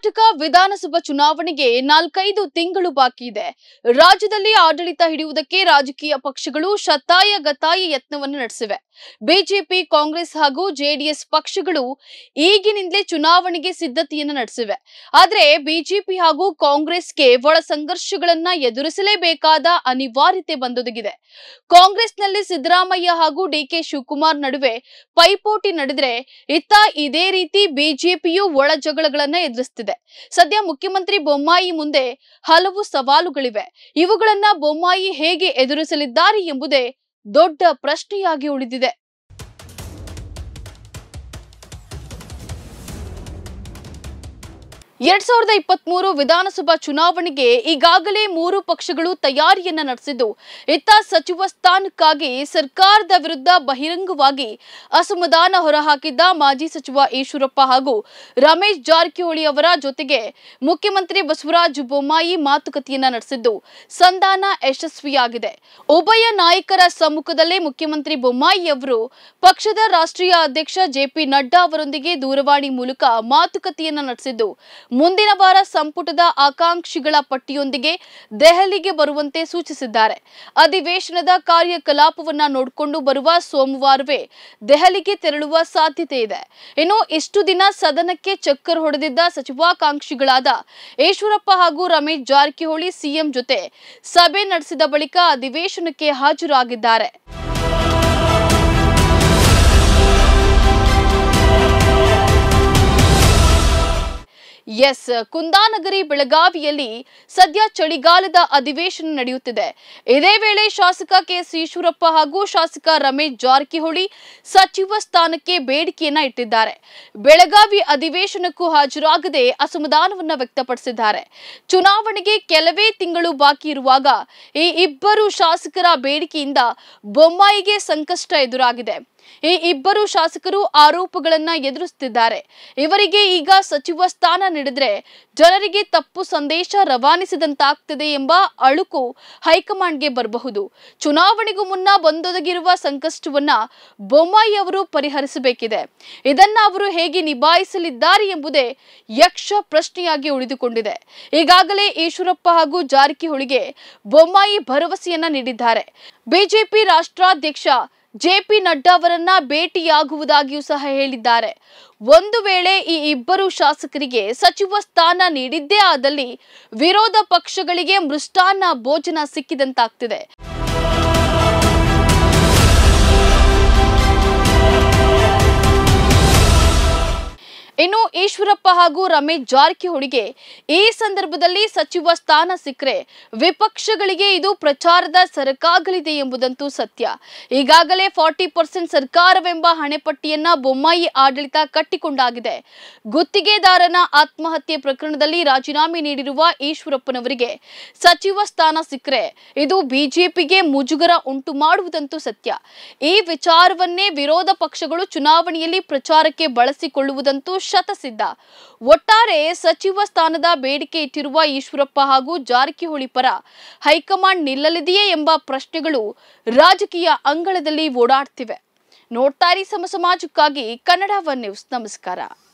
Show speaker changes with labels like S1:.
S1: ಕರ್ನಾಟಕ ವಿಧಾನಸಭಾ ಚುನಾವಣೆಗೆ ನಾಲ್ಕೈದು ತಿಂಗಳು ಬಾಕಿ ಇದೆ ರಾಜ್ಯದಲ್ಲಿ ಆಡಳಿತ ಹಿಡಿಯುವುದಕ್ಕೆ ರಾಜಕೀಯ ಪಕ್ಷಗಳು ಶತಾಯ ಗತಾಯ ಯತ್ನವನ್ನು ನಡೆಸಿವೆ ಬಿಜೆಪಿ ಕಾಂಗ್ರೆಸ್ ಹಾಗೂ ಜೆಡಿಎಸ್ ಪಕ್ಷಗಳು ಈಗಿನಿಂದಲೇ ಚುನಾವಣೆಗೆ ಸಿದ್ಧತೆಯನ್ನು ನಡೆಸಿವೆ ಆದ್ರೆ ಬಿಜೆಪಿ ಹಾಗೂ ಕಾಂಗ್ರೆಸ್ಗೆ ಒಳ ಸಂಘರ್ಷಗಳನ್ನ ಎದುರಿಸಲೇಬೇಕಾದ ಅನಿವಾರ್ಯತೆ ಬಂದೊದಗಿದೆ ಕಾಂಗ್ರೆಸ್ನಲ್ಲಿ ಸಿದ್ದರಾಮಯ್ಯ ಹಾಗೂ ಡಿಕೆ ಶಿವಕುಮಾರ್ ನಡುವೆ ಪೈಪೋಟಿ ನಡೆದ್ರೆ ಇತ್ತ ಇದೇ ರೀತಿ ಬಿಜೆಪಿಯು ಒಳ ಜಗಳಗಳನ್ನ ಎದುರಿಸ್ತಿದೆ ಸದ್ಯ ಮುಖ್ಯಮಂತ್ರಿ ಬೊಮ್ಮಾಯಿ ಮುಂದೆ ಹಲವು ಸವಾಲುಗಳಿವೆ ಇವುಗಳನ್ನ ಬೊಮ್ಮಾಯಿ ಹೇಗೆ ಎದುರಿಸಲಿದ್ದಾರೆ ಎಂಬುದೇ ದೊಡ್ಡ ಪ್ರಶ್ನೆಯಾಗಿ ಉಳಿದಿದೆ ಎರಡ್ ಸಾವಿರದ ಇಪ್ಪತ್ತ್ ಮೂರು ವಿಧಾನಸಭಾ ಚುನಾವಣೆಗೆ ಈಗಾಗಲೇ ಮೂರು ಪಕ್ಷಗಳು ತಯಾರಿಯನ್ನ ನಡೆಸಿದ್ದು ಇತ್ತ ಸಚಿವ ಸ್ಥಾನಕ್ಕಾಗಿ ಸರ್ಕಾರದ ವಿರುದ್ಧ ಬಹಿರಂಗವಾಗಿ ಅಸಮಾಧಾನ ಹೊರಹಾಕಿದ್ದ ಮಾಜಿ ಸಚಿವ ಈಶ್ವರಪ್ಪ ಹಾಗೂ ರಮೇಶ್ ಜಾರಕಿಹೊಳಿ ಅವರ ಜೊತೆಗೆ ಮುಖ್ಯಮಂತ್ರಿ ಬಸವರಾಜ ಬೊಮ್ಮಾಯಿ ಮಾತುಕತೆಯನ್ನ ನಡೆಸಿದ್ದು ಸಂಧಾನ ಯಶಸ್ವಿಯಾಗಿದೆ ಉಭಯ ನಾಯಕರ ಸಮ್ಮುಖದಲ್ಲೇ ಮುಖ್ಯಮಂತ್ರಿ ಬೊಮ್ಮಾಯಿ ಅವರು ಪಕ್ಷದ ರಾಷ್ಟ್ರೀಯ ಅಧ್ಯಕ್ಷ ಜೆಪಿ ನಡ್ಡಾ ಅವರೊಂದಿಗೆ ದೂರವಾಣಿ ಮೂಲಕ ಮಾತುಕತೆಯನ್ನ ನಡೆಸಿದ್ದು ಮುಂದಿನ ವಾರ ಸಂಪುಟದ ಆಕಾಂಕ್ಷಿಗಳ ಪಟ್ಟಿಯೊಂದಿಗೆ ದೆಹಲಿಗೆ ಬರುವಂತೆ ಸೂಚಿಸಿದ್ದಾರೆ ಅಧಿವೇಶನದ ಕಾರ್ಯಕಲಾಪವನ್ನ ನೋಡಿಕೊಂಡು ಬರುವ ಸೋಮವಾರವೇ ದೆಹಲಿಗೆ ತೆರಳುವ ಸಾಧ್ಯತೆ ಇದೆ ಇನ್ನು ಇಷ್ಟು ದಿನ ಸದನಕ್ಕೆ ಚಕ್ಕರ್ ಹೊಡೆದಿದ್ದ ಸಚಿವಾಕಾಂಕ್ಷಿಗಳಾದ ಈಶ್ವರಪ್ಪ ಹಾಗೂ ರಮೇಶ್ ಜಾರಕಿಹೊಳಿ ಸಿಎಂ ಜೊತೆ ಸಭೆ ನಡೆಸಿದ ಬಳಿಕ ಅಧಿವೇಶನಕ್ಕೆ ಹಾಜರಾಗಿದ್ದಾರೆ ಎಸ್ ಕುಂದಾನಗರಿ ಬೆಳಗಾವಿಯಲ್ಲಿ ಸದ್ಯ ಚಳಿಗಾಲದ ಅಧಿವೇಶನ ನಡೆಯುತ್ತಿದೆ ಇದೇ ವೇಳೆ ಶಾಸಕ ಕೆಎಸ್ ಈಶ್ವರಪ್ಪ ಹಾಗೂ ಶಾಸಕ ರಮೇಶ್ ಜಾರಕಿಹೊಳಿ ಸಚಿವ ಸ್ಥಾನಕ್ಕೆ ಬೇಡಿಕೆಯನ್ನ ಇಟ್ಟಿದ್ದಾರೆ ಬೆಳಗಾವಿ ಅಧಿವೇಶನಕ್ಕೂ ಹಾಜರಾಗದೆ ಅಸಮಾಧಾನವನ್ನ ವ್ಯಕ್ತಪಡಿಸಿದ್ದಾರೆ ಚುನಾವಣೆಗೆ ಕೆಲವೇ ತಿಂಗಳು ಬಾಕಿ ಇರುವಾಗ ಈ ಇಬ್ಬರು ಶಾಸಕರ ಬೇಡಿಕೆಯಿಂದ ಬೊಮ್ಮಾಯಿಗೆ ಸಂಕಷ್ಟ ಎದುರಾಗಿದೆ ಈ ಇಬ್ಬರು ಶಾಸಕರು ಆರೋಪಗಳನ್ನ ಎದುರಿಸುತ್ತಿದ್ದಾರೆ ಇವರಿಗೆ ಈಗ ಸಚಿವ ಸ್ಥಾನ ನೀಡಿದ್ರೆ ಜನರಿಗೆ ತಪ್ಪು ಸಂದೇಶ ರವಾನಿಸಿದಂತಾಗ್ತದೆ ಎಂಬ ಅಳುಕು ಹೈಕಮಾಂಡ್ಗೆ ಬರಬಹುದು ಚುನಾವಣೆಗೂ ಮುನ್ನ ಬಂದೊದಗಿರುವ ಸಂಕಷ್ಟವನ್ನ ಬೊಮ್ಮಾಯಿ ಅವರು ಪರಿಹರಿಸಬೇಕಿದೆ ಇದನ್ನ ಅವರು ಹೇಗೆ ನಿಭಾಯಿಸಲಿದ್ದಾರೆ ಎಂಬುದೇ ಯಕ್ಷ ಪ್ರಶ್ನೆಯಾಗಿ ಉಳಿದುಕೊಂಡಿದೆ ಈಗಾಗಲೇ ಈಶ್ವರಪ್ಪ ಹಾಗೂ ಜಾರಕಿಹೊಳಿಗೆ ಬೊಮ್ಮಾಯಿ ಭರವಸೆಯನ್ನ ನೀಡಿದ್ದಾರೆ ಬಿಜೆಪಿ ರಾಷ್ಟ್ರಾಧ್ಯಕ್ಷ ಜೆಪಿ ನಡ್ಡಾ ಅವರನ್ನ ಭೇಟಿಯಾಗುವುದಾಗಿಯೂ ಸಹ ಹೇಳಿದ್ದಾರೆ ಒಂದು ವೇಳೆ ಈ ಇಬ್ಬರು ಶಾಸಕರಿಗೆ ಸಚಿವ ಸ್ಥಾನ ನೀಡಿದ್ದೇ ಆದಲ್ಲಿ ವಿರೋಧ ಪಕ್ಷಗಳಿಗೆ ಮೃಷ್ಟಾನ್ನ ಭೋಜನ ಸಿಕ್ಕಿದಂತಾಗ್ತಿದೆ ಇನ್ನು ಈಶ್ವರಪ್ಪ ಹಾಗೂ ರಮೇಶ್ ಜಾರಕಿಹೊಳಿಗೆ ಈ ಸಂದರ್ಭದಲ್ಲಿ ಸಚಿವ ಸ್ಥಾನ ಸಿಕ್ಕರೆ ವಿಪಕ್ಷಗಳಿಗೆ ಇದು ಪ್ರಚಾರದ ಸರಕಾಗಲಿದೆ ಎಂಬುದಂತೂ ಸತ್ಯ ಈಗಾಗಲೇ ಫಾರ್ಟಿ ಪರ್ಸೆಂಟ್ ಸರ್ಕಾರವೆಂಬ ಹಣೆಪಟ್ಟಿಯನ್ನ ಬೊಮ್ಮಾಯಿ ಆಡಳಿತ ಕಟ್ಟಿಕೊಂಡಾಗಿದೆ ಗುತ್ತಿಗೆದಾರನ ಆತ್ಮಹತ್ಯೆ ಪ್ರಕರಣದಲ್ಲಿ ರಾಜೀನಾಮೆ ನೀಡಿರುವ ಈಶ್ವರಪ್ಪನವರಿಗೆ ಸಚಿವ ಸ್ಥಾನ ಸಿಕ್ಕರೆ ಇದು ಬಿಜೆಪಿಗೆ ಮುಜುಗರ ಉಂಟು ಮಾಡುವುದಂತೂ ಸತ್ಯ ಈ ವಿಚಾರವನ್ನೇ ವಿರೋಧ ಪಕ್ಷಗಳು ಚುನಾವಣೆಯಲ್ಲಿ ಪ್ರಚಾರಕ್ಕೆ ಬಳಸಿಕೊಳ್ಳುವುದಂತೂ ಶತಸಿದ್ಧ ಒಟ್ಟಾರೆ ಸಚಿವ ಸ್ಥಾನದ ಬೇಡಿಕೆ ಇಟ್ಟಿರುವ ಈಶ್ವರಪ್ಪ ಹಾಗೂ ಜಾರಕಿಹೊಳಿ ಪರ ಹೈಕಮಾಂಡ್ ನಿಲ್ಲಲಿದೆಯೇ ಎಂಬ ಪ್ರಶ್ನೆಗಳು ರಾಜಕೀಯ ಅಂಗಳದಲ್ಲಿ ಓಡಾಡ್ತಿವೆ ನೋಡ್ತಾರಿ ಸಮ ಸಮಾಜಕ್ಕಾಗಿ ಕನ್ನಡ ಒನ್ ನ್ಯೂಸ್ ನಮಸ್ಕಾರ